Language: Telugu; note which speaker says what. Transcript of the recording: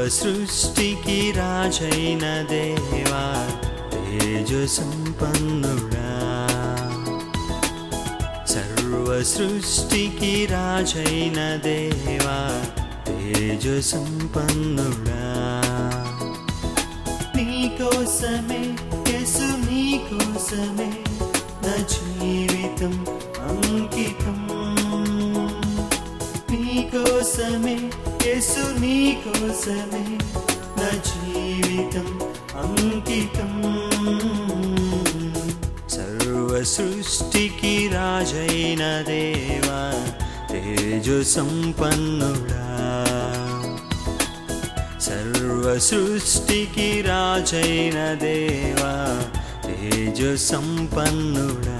Speaker 1: సృష్టికి రాజైన దేవా తేజ సంపన్నుడా సర్వ సృష్టికి రాజైన దేవా తేజ సంపన్నుడా నీకోసమే యేసు నీకోసమే నా జీవితం అంకితం నీకోసమే యేసు నీకోసమే నా జీవితం అంకితం సర్వ సృష్టికి రాజైన దేవా తేజు సంపన్నుడా సర్వ సృష్టికి రాజైన దేవా తేజ సంపన్నుడా